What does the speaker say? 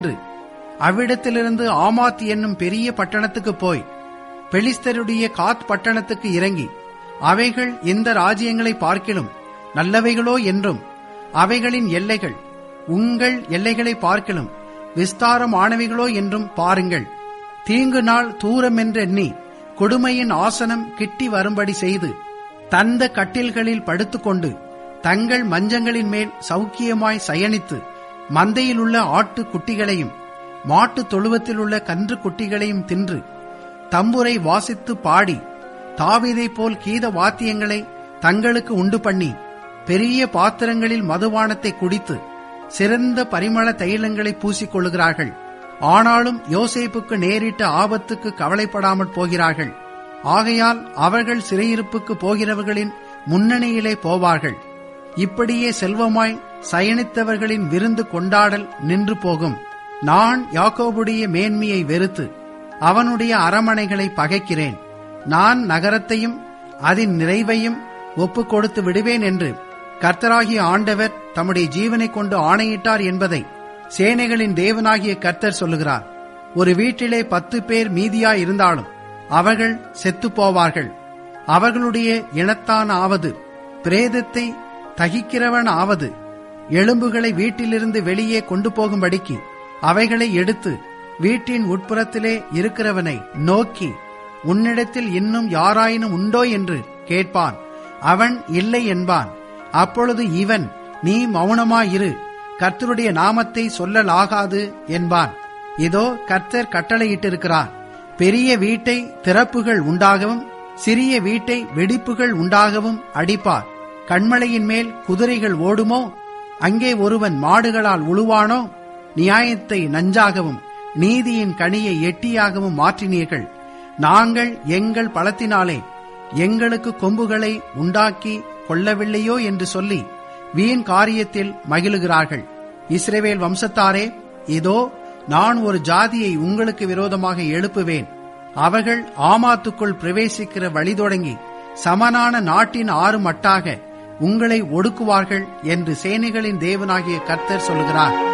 அவ்விடத்திலிருந்து ஆமாத் என்னும் பெரிய பட்டணத்துக்கு போய் பெலிஸ்தருடைய காத் பட்டணத்துக்கு இறங்கி அவைகள் இந்த ராஜ்யங்களை பார்க்கிலும் நல்லவைகளோ என்றும் அவைகளின் எல்லைகள் உங்கள் எல்லைகளை பார்க்கிலும் விஸ்தாரமானவைகளோ என்றும் பாருங்கள் தீங்கு நாள் தூரமென்றெண்ணி கொடுமையின் ஆசனம் கிட்டி வரும்படி செய்து தந்த கட்டில்களில் படுத்துக்கொண்டு தங்கள் மஞ்சங்களின் மேல் சௌக்கியமாய் சயனித்து மந்தையிலுள்ள ஆட்டு குட்டிகளையும் மாட்டுத் தொழுவத்தில் உள்ள கன்று குட்டிகளையும் தின்று தம்புரை வாசித்து பாடி தாவீதைப் போல் கீத வாத்தியங்களை தங்களுக்கு உண்டு பண்ணி பெரிய பாத்திரங்களில் மதுபானத்தை குடித்து சிறந்த பரிமள தைலங்களை பூசிக்கொள்கிறார்கள் ஆனாலும் யோசேப்புக்கு நேரிட்ட ஆபத்துக்கு கவலைப்படாமல் போகிறார்கள் ஆகையால் அவர்கள் சிறையிருப்புக்கு போகிறவர்களின் முன்னணியிலே போவார்கள் இப்படியே செல்வமாய் சயனித்தவர்களின் விருந்து கொண்டாடல் நின்று போகும் நான் யாக்கோபுடைய மேன்மையை வெறுத்து அவனுடைய அரமனைகளை பகைக்கிறேன் நான் நகரத்தையும் அதன் நிறைவையும் ஒப்புக் கொடுத்து விடுவேன் என்று கர்த்தராகிய ஆண்டவர் தம்முடைய ஜீவனை கொண்டு ஆணையிட்டார் என்பதை சேனைகளின் தேவனாகிய கர்த்தர் சொல்லுகிறார் ஒரு வீட்டிலே பத்து பேர் மீதியாய் இருந்தாலும் அவர்கள் செத்துப் போவார்கள் அவர்களுடைய இனத்தான் ஆவது பிரேதத்தை தகிக்கிறவன் ஆவது எலும்புகளை வீட்டிலிருந்து வெளியே கொண்டு போகும்படிக்கு அவைகளை எடுத்து வீட்டின் உட்புறத்திலே இருக்கிறவனை நோக்கி உன்னிடத்தில் இன்னும் யாராயினும் உண்டோ என்று கேட்பான் அவன் இல்லை என்பான் அப்பொழுது இவன் நீ மௌனமாயிரு கர்த்தருடைய நாமத்தை சொல்லலாகாது என்பான் இதோ கர்த்தர் கட்டளையிட்டிருக்கிறார் பெரிய வீட்டை திறப்புகள் உண்டாகவும் சிறிய வீட்டை வெடிப்புகள் உண்டாகவும் அடிப்பார் கண்மலையின் மேல் குதிரைகள் ஓடுமோ அங்கே ஒருவன் மாடுகளால் உழுவானோ நியாயத்தை நஞ்சாகவும் நீதியின் கனியை எட்டியாகவும் மாற்றினீர்கள் நாங்கள் எங்கள் பலத்தினாலே எங்களுக்கு கொம்புகளை உண்டாக்கி கொள்ளவில்லையோ என்று சொல்லி வீண் காரியத்தில் மகிழுகிறார்கள் இஸ்ரேவேல் வம்சத்தாரே இதோ நான் ஒரு ஜாதியை உங்களுக்கு விரோதமாக எழுப்புவேன் அவர்கள் ஆமாத்துக்குள் பிரவேசிக்கிற வழி தொடங்கி சமனான நாட்டின் ஆறு மட்டாக உங்களை ஒடுக்குவார்கள் என்று சேனைகளின் தேவனாகிய கர்த்தர் சொல்லுகிறார்